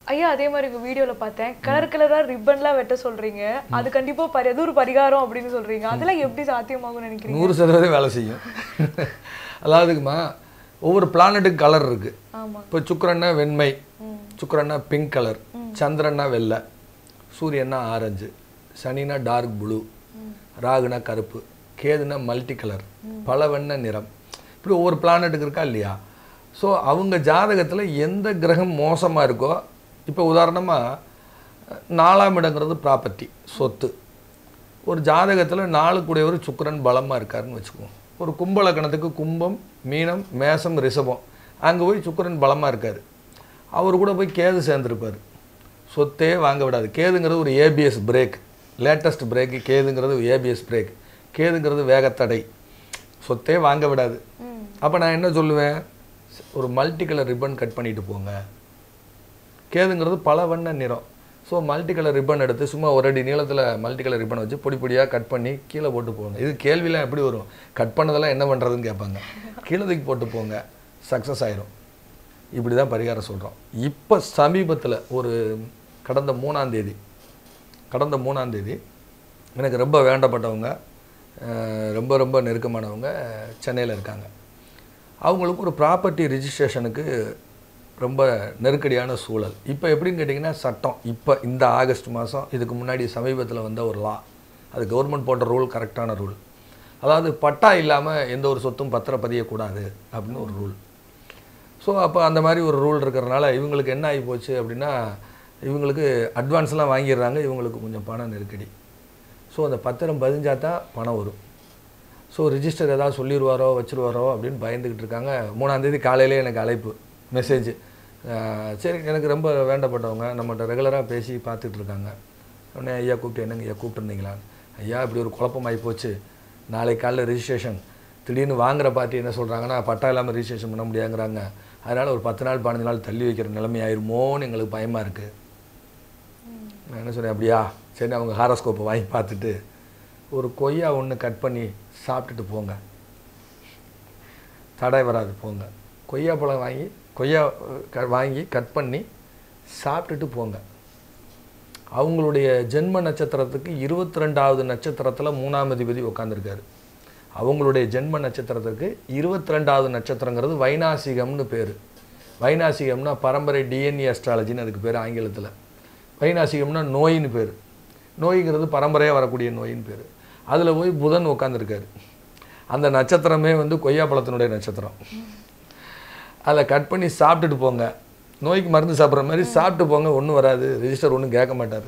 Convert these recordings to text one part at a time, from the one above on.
ஐயா அதே மாதிரி உங்க வீடியோல பார்த்தேன் கலர் கலரா ரிப்பன்லாம் வெட்ட சொல்றீங்க அது கண்டிப்பா பரி அது ஒரு பரிகாரம் அப்படின்னு சொல்றீங்க அதெல்லாம் எப்படி சாத்தியமாகும்னு நினைக்கிறீங்க நூறு சதவீதம் வேலை செய்யும் அதாவதுக்குமா ஒவ்வொரு பிளானட்டுக்கு கலர் இருக்கு ஆமா இப்போ சுக்கரன்னா வெண்மை சுக்கரன்னா பிங்க் கலர் சந்திரன்னா வெள்ளை சூரியன்னா ஆரஞ்சு சனினா டார்க் ப்ளூ ராகுனா கருப்பு கேதுனா மல்டி கலர் பல வண்ண நிறம் இப்படி ஒவ்வொரு பிளானட்டுக்கு இருக்கா இல்லையா ஸோ அவங்க ஜாதகத்தில் எந்த கிரகம் மோசமாக இருக்கோ இப்போ உதாரணமாக நாலாம் இடங்கிறது ப்ராப்பர்ட்டி சொத்து ஒரு ஜாதகத்தில் நாளுக்குடையவர் சுக்கிரன் பலமாக இருக்காருன்னு வச்சுக்குவோம் ஒரு கும்ப லக்கணத்துக்கு கும்பம் மீனம் மேசம் ரிஷபம் அங்கே போய் சுக்கிரன் பலமாக இருக்கார் அவர் கூட போய் கேது சேர்ந்துருப்பார் சொத்தே வாங்க விடாது கேதுங்கிறது ஒரு ஏபிஎஸ் பிரேக் லேட்டஸ்ட் பிரேக்கு கேதுங்கிறது ஏபிஎஸ் பிரேக் கேதுங்கிறது வேகத்தடை சொத்தே வாங்க விடாது அப்போ நான் என்ன சொல்லுவேன் ஒரு மல்டி கலர் ரிப்பன் கட் பண்ணிட்டு போங்க கேதுங்கிறது பல வண்ண நிறம் ஸோ மல்டி கலர் ரிப்பன் எடுத்து சும்மா ஒரு அடி நீளத்தில் மல்டி கலர் ரிப்பன் வச்சு பொடி பொடியாக கட் பண்ணி கீழே போட்டு போங்க இது கேள்விலாம் எப்படி வரும் கட் பண்ணதெல்லாம் என்ன பண்ணுறதுன்னு கேட்பாங்க கீழே தூக்கி போட்டு போங்க சக்ஸஸ் ஆயிரும் இப்படி தான் பரிகாரம் சொல்கிறோம் இப்போ சமீபத்தில் ஒரு கடந்த மூணாம் தேதி கடந்த மூணாம் தேதி எனக்கு ரொம்ப வேண்டப்பட்டவங்க அஹ், ரொம்ப ரொம்ப நெருக்கமானவங்க சென்னையில் இருக்காங்க அவங்களுக்கு ஒரு ப்ராப்பர்ட்டி ரிஜிஸ்ட்ரேஷனுக்கு ரொம்ப நெருக்கடியான சூழல் இப்போ எப்படின்னு கேட்டிங்கன்னா சட்டம் இப்போ இந்த ஆகஸ்ட் மாதம் இதுக்கு முன்னாடி சமீபத்தில் வந்த ஒரு லா அது கவர்மெண்ட் போட்ட ரூல் கரெக்டான ரூல் அதாவது பட்டா இல்லாமல் எந்த ஒரு சொத்தும் பத்திர பதியக்கூடாது அப்படின்னு ஒரு ரூல் ஸோ அப்போ அந்த மாதிரி ஒரு ரூல் இருக்கிறனால இவங்களுக்கு என்ன ஆகி போச்சு அப்படின்னா இவங்களுக்கு அட்வான்ஸ்லாம் வாங்கிடுறாங்க இவங்களுக்கு கொஞ்சம் பண நெருக்கடி ஸோ அந்த பத்திரம் பதிஞ்சால் தான் பணம் வரும் ஸோ ரிஜிஸ்டர் ஏதாவது சொல்லிடுவாரோ வச்சிருவாரோ அப்படின்னு பயந்துக்கிட்டு இருக்காங்க மூணாந்தேதி காலையிலே எனக்கு அழைப்பு மெசேஜ் சரி எனக்கு ரொம்ப வேண்டப்பட்டவங்க நம்மகிட்ட ரெகுலராக பேசி பார்த்துட்டு இருக்காங்க உடனே ஐயா கூப்பிட்டு என்னங்க ஐயா கூப்பிட்டுருந்தீங்களா ஐயா இப்படி ஒரு குழப்பமாகி போச்சு நாளைக்கு காலைல ரிஜிஸ்ட்ரேஷன் திடீர்னு வாங்குற பார்ட்டி என்ன சொல்கிறாங்கன்னா பட்டா இல்லாமல் ரிஜிஸ்ட்ரேஷன் பண்ண முடியாங்கிறாங்க அதனால் ஒரு பத்து நாள் பதினஞ்சு நாள் தள்ளி வைக்கிற நிலைமை ஆயிருமோன்னு எங்களுக்கு பயமாக இருக்குது நான் என்ன சொன்னேன் அப்படியா சரி அவங்க ஹாரோஸ்கோப்பை வாங்கி பார்த்துட்டு ஒரு கொய்யா ஒன்று கட் பண்ணி சாப்பிட்டுட்டு போங்க தடை வராது போங்க கொய்யா பழம் வாங்கி கொய்யா அஹ், க- வாங்கி கட் பண்ணி சாப்பிட்டுட்டு போங்க அவங்களுடைய ஜென்ம நட்சத்திரத்துக்கு இருபத்தி ரெண்டாவது நட்சத்திரத்தில் மூணாம் அதிபதி உட்காந்துருக்காரு அவங்களுடைய ஜென்ம நட்சத்திரத்துக்கு இருபத்தி ரெண்டாவது நட்சத்திரங்கிறது வைநாசிகம்னு பேர் வைநாசிகம்னா பரம்பரை டிஎன்ஏ அஸ்ட்ராலஜின்னு அதுக்கு பேர் ஆங்கிலத்தில் வைநாசிகம்னா நோயின்னு பேர் நோய்ங்கிறது பரம்பரையாக வரக்கூடிய நோயின்னு பேர் அதில் போய் புதன் உட்காந்துருக்காரு அந்த நட்சத்திரமே வந்து கொய்யாப்பழத்தினுடைய நட்சத்திரம் அதை கட் பண்ணி சாப்பிட்டுட்டு போங்க நோய்க்கு மருந்து சாப்பிட்ற மாதிரி சாப்பிட்டு போங்க ஒன்றும் வராது ரிஜிஸ்டர் ஒன்றும் கேட்க மாட்டார்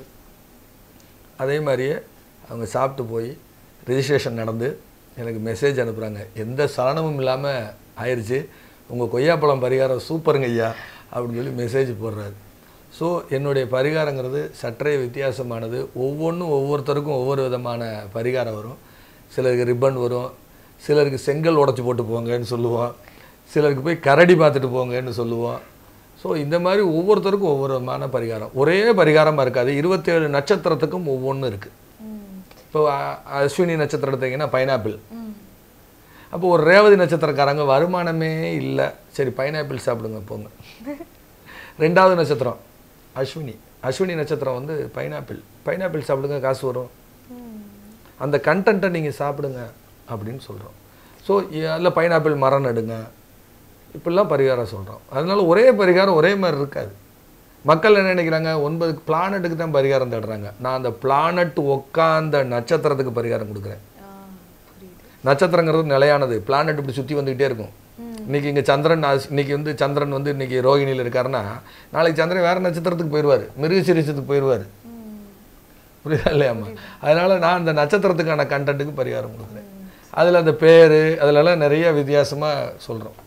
அதே மாதிரியே அவங்க சாப்பிட்டு போய் ரிஜிஸ்ட்ரேஷன் நடந்து எனக்கு மெசேஜ் அனுப்புகிறாங்க எந்த சலனமும் இல்லாமல் ஆயிடுச்சு உங்கள் கொய்யாப்பழம் பரிகாரம் சூப்பருங்க ஐயா அப்படின்னு சொல்லி மெசேஜ் போடுறாரு ஸோ என்னுடைய பரிகாரங்கிறது சற்றே வித்தியாசமானது ஒவ்வொன்றும் ஒவ்வொருத்தருக்கும் ஒவ்வொரு விதமான பரிகாரம் வரும் சிலருக்கு ரிப்பன் வரும் சிலருக்கு செங்கல் உடச்சி போட்டு போங்கன்னு சொல்லுவோம் சிலருக்கு போய் கரடி பார்த்துட்டு போங்கன்னு சொல்லுவோம் ஸோ இந்த மாதிரி ஒவ்வொருத்தருக்கும் ஒவ்வொரு விதமான பரிகாரம் ஒரே பரிகாரமாக இருக்காது இருபத்தேழு நட்சத்திரத்துக்கும் ஒவ்வொன்று இருக்குது இப்போ அ- அஸ்வினி நட்சத்திரம் எடுத்தீங்கன்னா பைனாப்பிள் அப்போ ஒரு ரேவதி நட்சத்திரக்காரங்க வருமானமே இல்லை சரி பைனாப்பிள் சாப்பிடுங்க போங்க ரெண்டாவது நட்சத்திரம் அஸ்வினி அஸ்வினி நட்சத்திரம் வந்து பைனாப்பிள் பைனாப்பிள் சாப்பிடுங்க காசு வரும் அந்த கண்டென்ட்டை நீங்கள் சாப்பிடுங்க அப்படின்னு சொல்கிறோம் ஸோ அதில் பைனாப்பிள் மரம் நடுங்க இப்படிலாம் பரிகாரம் சொல்கிறோம் அதனால ஒரே பரிகாரம் ஒரே மாதிரி இருக்காது மக்கள் என்ன நினைக்கிறாங்க ஒன்பது பிளானட்டுக்கு தான் பரிகாரம் தேடுறாங்க நான் அந்த பிளானட் உட்காந்த நட்சத்திரத்துக்கு பரிகாரம் கொடுக்குறேன் ஆ, புரியுது நட்சத்திரங்கிறது நிலையானது பிளானட் இப்படி சுற்றி வந்துக்கிட்டே இருக்கும் இன்னைக்கு இங்கே சந்திரன் ஆஸ்- இன்னைக்கு வந்து சந்திரன் வந்து இன்னைக்கு ரோகிணியில் இருக்காருன்னா நாளைக்கு சந்திரன் வேற நட்சத்திரத்துக்கு போயிடுவார் மிருகசிரிசத்துக்கு போயிடுவார் புரியுதா இல்லையாம்மா அதனால நான் அந்த நட்சத்திரத்துக்கான கண்டென்ட்டுக்கு பரிகாரம் கொடுக்குறேன் அதில் அந்த பேர் அதிலெல்லாம் நிறைய வித்தியாசமாக சொல்கிறோம்